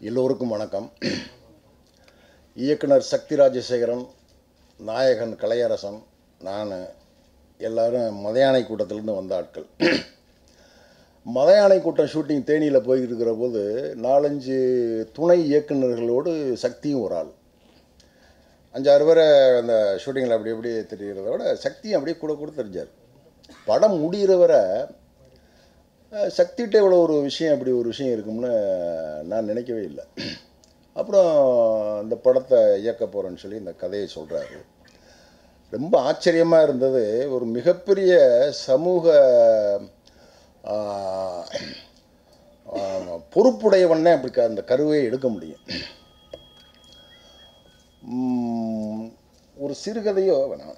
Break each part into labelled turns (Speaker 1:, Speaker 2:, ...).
Speaker 1: எல்லோருக்கும் வணக்கம் இயக்குனர் சக்தி ராஜசேகரன் நாயகன் கலையரசன் நான் எல்லாரும் மதையானை கூட்டத்திலேருந்து வந்த ஆட்கள் மதையானை கூட்டம் ஷூட்டிங் தேனியில் போய்கிட்டு இருக்கிற போது நாலஞ்சு துணை இயக்குனர்களோடு சக்தியும் ஒரு ஆள் அஞ்சாறு பேரை அந்த ஷூட்டிங்கில் அப்படி அப்படி தெரிகிறத விட சக்தியும் அப்படியே கூட கூட தெரிஞ்சார் படம் முடிகிற வரை அஹ், சக்திகிட்ட இவ்வளோ ஒரு விஷயம் அப்படி ஒரு விஷயம் இருக்கும்னு நான் நினைக்கவே இல்லை அப்புறம் இந்த படத்தை இயக்க போகிறேன்னு சொல்லி இந்த கதையை சொல்கிறாரு ரொம்ப ஆச்சரியமாக இருந்தது ஒரு மிகப்பெரிய சமூக ஆஹ், ஆஹ், பொறுப்புடையவனே அப்படி க- அந்த கருவையை எடுக்க முடியும் உம், ஒரு சிறுகதையோ வேணாம்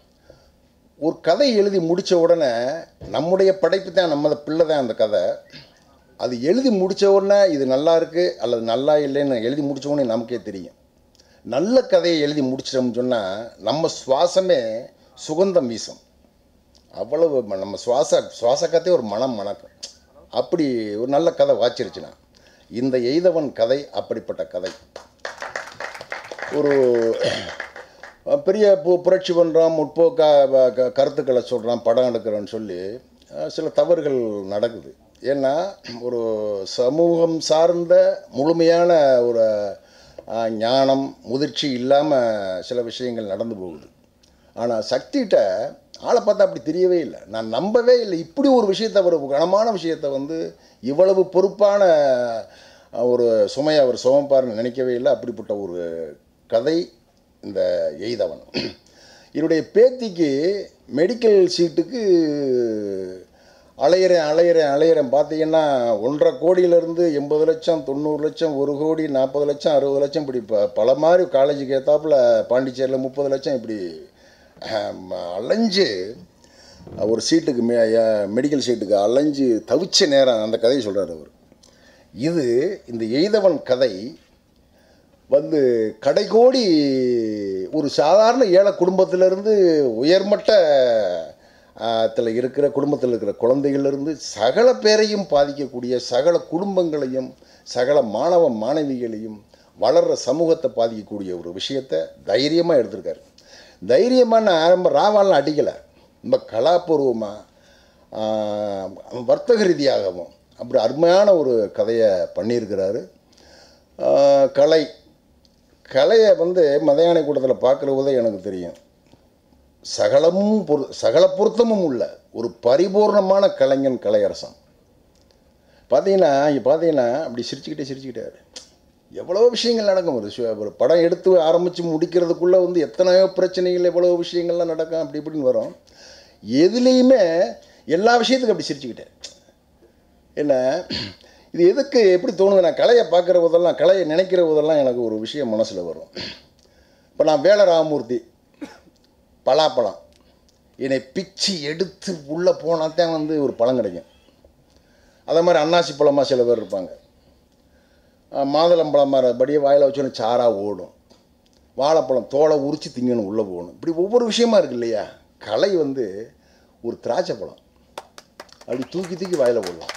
Speaker 1: ஒரு கதை எழுதி முடித்த உடனே நம்முடைய படைப்பு தான் நம்ம பிள்ளை தான் அந்த கதை அது எழுதி முடித்த உடனே இது நல்லா இருக்குது அல்லது நல்லா இல்லைன்னு எழுதி முடிச்ச உடனே நமக்கே தெரியும் நல்ல கதையை எழுதி முடிச்சிட்டோம்னு சொன்னால் நம்ம சுவாசமே சுகந்தம் வீசும் அவ்வளவு ம- நம்ம சுவாச சுவாச கதையே ஒரு மனம் மணக்கும் அப்படி ஒரு நல்ல கதை வாச்சிருச்சுன்னா இந்த எய்தவன் கதை அப்படிப்பட்ட கதை ஒரு அஹ், பெரிய பு புரட்சி பண்ணுறான் முற்போக்க வ- க- கருத்துக்களை சொல்கிறான் படம் எடுக்கிறேன்னு சொல்லி அஹ், சில தவறுகள் நடக்குது ஏன்னா ஒரு சமூகம் சார்ந்த முழுமையான ஒரு அஹ், ஞானம் முதிர்ச்சி இல்லாமல் சில விஷயங்கள் நடந்து போகுது ஆனால் சக்திகிட்ட ஆளை பார்த்தா அப்படி தெரியவே இல்லை நான் நம்பவே இல்லை இப்படி ஒரு விஷயத்தை ஒரு கனமான விஷயத்தை வந்து இவ்வளவு பொறுப்பான அஹ், ஒரு சுமையை அவர் சுமப்பார்னு நினைக்கவே இல்லை அப்படிப்பட்ட ஒரு கதை இந்த எய்தவன் என்னுடைய பேத்திக்கு மெடிக்கல் சீட்டுக்கு அலையிறேன் அலையிறேன் அலையிறேன் பார்த்தீங்கன்னா ஒன்றரை கோடியிலேருந்து எண்பது லட்சம் தொண்ணூறு லட்சம் ஒரு கோடி நாற்பது லட்சம் அறுபது லட்சம் இப்படி ப பல மாதிரி காலேஜுக்கு ஏற்றாப்புல பாண்டிச்சேரியில் முப்பது லட்சம் இப்படி ஆம், அலைஞ்சு ஒரு சீட்டுக்கு மெ மெடிக்கல் சீட்டுக்கு அலைஞ்சு தவிச்ச நேரம் அந்த கதையை சொல்கிறார் அவர் இது இந்த எய்தவன் கதை வந்து கடைகோடி ஒரு சாதாரண ஏழை குடும்பத்திலிருந்து உயர்மட்ட த்தில் இருக்கிற குடும்பத்தில் இருக்கிற குழந்தைகளிலிருந்து சகல பேரையும் பாதிக்கக்கூடிய சகல குடும்பங்களையும் சகல மாணவ மாணவிகளையும் வளர்கிற சமூகத்தை பாதிக்கக்கூடிய ஒரு விஷயத்தை தைரியமாக எடுத்திருக்காரு தைரியமாக நான் ஆரம்ப ராவாலாம் அடிக்கலை ரொம்ப கலாபூர்வமாக வர்த்தக ரீதியாகவும் அப்படி அருமையான ஒரு கதையை பண்ணியிருக்கிறாரு ஆஹ் கலை கலையை வந்து மதையானை கூட்டத்தில் பார்க்குற போதே எனக்கு தெரியும் சகலமும் பொரு சகல பொருத்தமும் உள்ள ஒரு பரிபூர்ணமான கலைஞன் கலையரசன் பார்த்தீங்கன்னா இங்கே பார்த்தீங்கன்னா அப்படி சிரிச்சுக்கிட்டே சிரிச்சுக்கிட்டாரு எவ்வளோ விஷயங்கள் நடக்கும் ஒரு சு- ஒரு படம் எடுத்து ஆரம்பித்து முடிக்கிறதுக்குள்ளே வந்து எத்தனையோ பிரச்சனைகள் எவ்வளோ விஷயங்கள்லாம் நடக்கும் அப்படி இப்படின்னு வரும் எதுலேயுமே எல்லா விஷயத்துக்கும் அப்படி சிரிச்சுக்கிட்டேன் என்ன இது எதுக்கு எப்படி தோணுது நான் கலையை பார்க்குற போதெல்லாம் கலையை நினைக்கிற போதெல்லாம் எனக்கு ஒரு விஷயம் மனசில் வரும் இப்போ நான் வேல ராமமூர்த்தி பலாப்பழம் என்னை பிச்சு எடுத்து உள்ளே போனால் தான் வந்து ஒரு பழம் கிடைக்கும் அதே மாதிரி அன்னாசி பழமாக சில பேர் இருப்பாங்க அஹ் மாதுளம்பழம் மரபடியே வாயில் வச்சோன்னு சாராக ஓடும் வாழைப்பழம் தோலை உரித்து திங்கணும் உள்ளே போகணும் இப்படி ஒவ்வொரு விஷயமா இருக்கு இல்லையா கலை வந்து ஒரு திராட்சை பழம் அப்படி தூக்கி தூக்கி வாயில் போடலாம்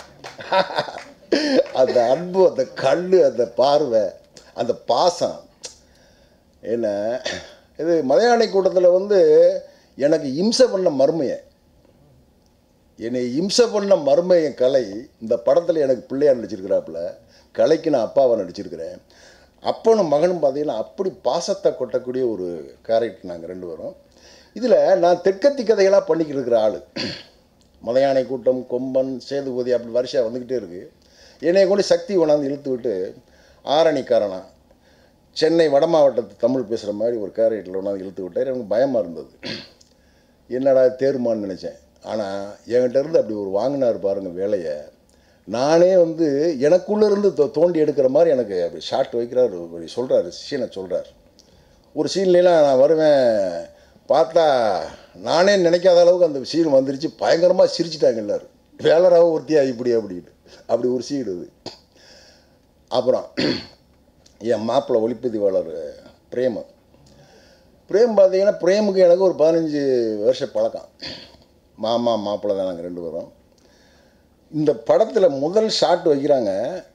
Speaker 1: அந்த அன்பு அந்த கல் அந்த பார்வை அந்த பாசம் என்ன இது மலையாளி கூட்டத்தில் வந்து எனக்கு இம்சை பண்ண மருமையை என்னை இம்சை பண்ண மருமையன் கலை இந்த படத்தில் எனக்கு பிள்ளையா நடிச்சிருக்கிறாப்புல கலைக்கு நான் அப்பாவை நடிச்சிருக்கிறேன் அப்பனும் மகனும் பார்த்தீங்கன்னா அப்படி பாசத்தை கொட்டக்கூடிய ஒரு கேரக்டர் நாங்கள் ரெண்டு பேரும் இதில் நான் தெற்கத்தி கதைகளாக பண்ணிக்கிட்டு இருக்கிற ஆள் மலையானை கூட்டம் கொம்பன் சேதுபதி அப்படி வரிசையாக வந்துக்கிட்டே இருக்குது என்னைய கொண்டு சக்தி கொண்டாந்து இழுத்து விட்டு ஆரணிக்காரனா சென்னை வட மாவட்டத்து தமிழ் பேசுகிற மாதிரி ஒரு கேரக்டரில் கொண்டாந்து இழுத்து விட்டார் எனக்கு பயமாக இருந்தது என்னடா தேருமான்னு நினச்சேன் ஆனால் என்கிட்ட இருந்து அப்படி ஒரு வாங்கினார் பாருங்க வேலையை நானே வந்து எனக்குள்ளே இருந்து தோ- தோண்டி எடுக்கிற மாதிரி எனக்கு அப்படி ஷாட் வைக்கிறாரு அப்படி சொல்கிறாரு சீனை சொல்கிறார் ஒரு சீன்லாம் நான் வருவேன் பார்த்தா நானே நினைக்காத அளவுக்கு அந்த சீன் வந்துருச்சு பயங்கரமாக சிரிச்சிட்டாங்க எல்லாரும் வேலராவ ஒருத்தியா இப்படி அப்படின்னு அப்படி ஒரு சீன் இது அப்புறம் என் மாப்பிள்ளை ஒளிப்பதிவாளர் பிரேம பிரேம் பார்த்தீங்கன்னா பிரேமுக்கு எனக்கு ஒரு பதினஞ்சு வருஷ பழக்கம் மாமா மாப்பிள்ளை தான் நாங்கள் ரெண்டு பேரும் இந்த படத்தில் முதல் ஷாட் வைக்கிறாங்க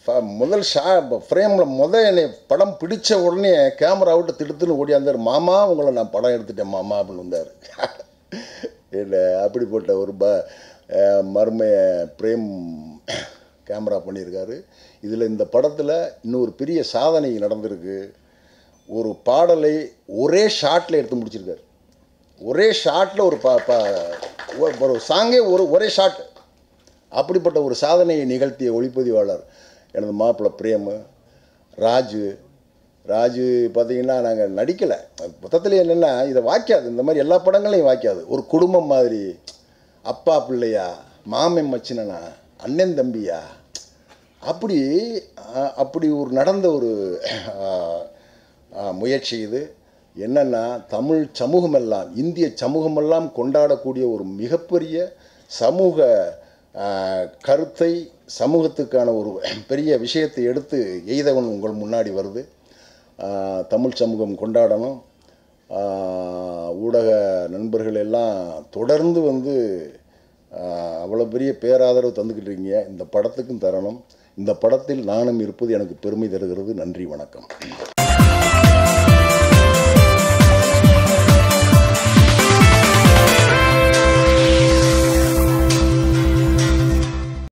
Speaker 1: ஃப- முதல் ஷா ஃப்ரேமில் முத என்னை படம் பிடிச்ச உடனே கேமரா விட்டு திடுத்துன்னு ஓடியாந்தார் மாமா உங்களை நான் படம் எடுத்துட்டேன் மாமா அப்படின்னு வந்தார் இல்லை அப்படிப்பட்ட ஒரு ப அஹ் மர்மைய பிரேம் கேமரா பண்ணியிருக்காரு இதில் இந்த படத்தில் இன்னொரு பெரிய சாதனை நடந்திருக்கு ஒரு பாடலை ஒரே ஷாட்டில் எடுத்து முடிச்சிருக்காரு ஒரே ஷாட்டில் ஒரு பா பா ஒரு- ஒரு சாங்கே ஒரு ஒரே ஷாட் அப்படிப்பட்ட ஒரு சாதனையை நிகழ்த்திய ஒளிப்பதிவாளர் எனது மாப்பிள்ளை பிரேமு ராஜு ராஜு பார்த்தீங்கன்னா நாங்கள் நடிக்கலை மொத்தத்தில் என்னென்னா இதை வாய்க்காது இந்த மாதிரி எல்லா படங்களையும் வாய்க்காது ஒரு குடும்பம் மாதிரி அப்பா பிள்ளையா மாமன் மச்சினனா அண்ணன் தம்பியா அப்படி அஹ், அப்படி ஒரு நடந்த ஒரு அஹ், அஹ், முயற்சி இது என்னென்னா தமிழ் சமூகமெல்லாம் இந்திய சமூகமெல்லாம் கொண்டாடக்கூடிய ஒரு மிகப்பெரிய சமூக அஹ், கருத்தை சமூகத்துக்கான ஒரு பெரிய விஷயத்தை எடுத்து எய்தவன் உங்கள் முன்னாடி வருது அஹ், தமிழ் சமூகம் கொண்டாடணும் அஹ், ஊடக நண்பர்கள் எல்லாம் தொடர்ந்து வந்து அஹ், அவ்வளோ பெரிய பேராதரவு தந்துக்கிட்டு இருக்கீங்க இந்த படத்துக்கும் தரணும் இந்த படத்தில் நானும் இருப்பது எனக்கு பெருமை தருகிறது நன்றி வணக்கம்